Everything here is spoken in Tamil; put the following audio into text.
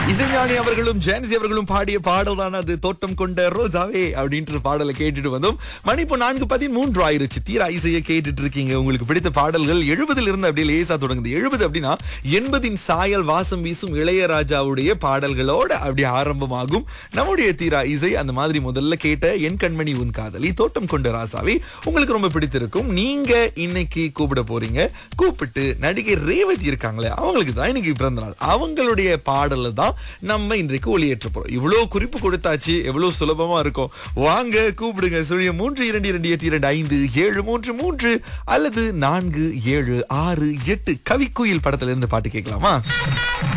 இசைஞானி அவர்களும் ஜான்சி அவர்களும் பாடிய பாடல் தான் அது தோட்டம் கொண்ட ரோதாவே அப்படின்ற பாடலை கேட்டுட்டு வந்தோம் மணி இப்போ நான்கு பதிமூன்று ஆயிருச்சு தீரா இசையை கேட்டுட்டு இருக்கீங்க உங்களுக்கு பிடித்த பாடல்கள் எழுபதுல இருந்து அப்படியே லேசா தொடங்குது எழுபது அப்படின்னா எண்பதின் சாயல் வாசம் வீசும் இளையராஜாவுடைய பாடல்களோட அப்படியே ஆரம்பமாகும் நம்முடைய தீரா இசை அந்த மாதிரி முதல்ல கேட்ட என் கண்மணி உன் காதலி தோட்டம் கொண்ட ராசாவே உங்களுக்கு ரொம்ப பிடித்திருக்கும் நீங்க இன்னைக்கு கூப்பிட போறீங்க கூப்பிட்டு நடிகை ரேவதி இருக்காங்களே அவங்களுக்கு தான் இன்னைக்கு பிறந்த நாள் அவங்களுடைய பாடல தான் நம்ம இன்றைக்கு ஒளியேற்ற போறோம் இவ்வளவு குறிப்பு கொடுத்தாச்சு எவ்வளவு சுலபமா இருக்கும் வாங்க கூப்பிடுங்க சுழிய மூன்று இரண்டு இரண்டு எட்டு இரண்டு ஐந்து ஏழு மூன்று மூன்று அல்லது நான்கு ஏழு ஆறு எட்டு கவிக்குயில் படத்துல இருந்து பாட்டு கேட்கலாமா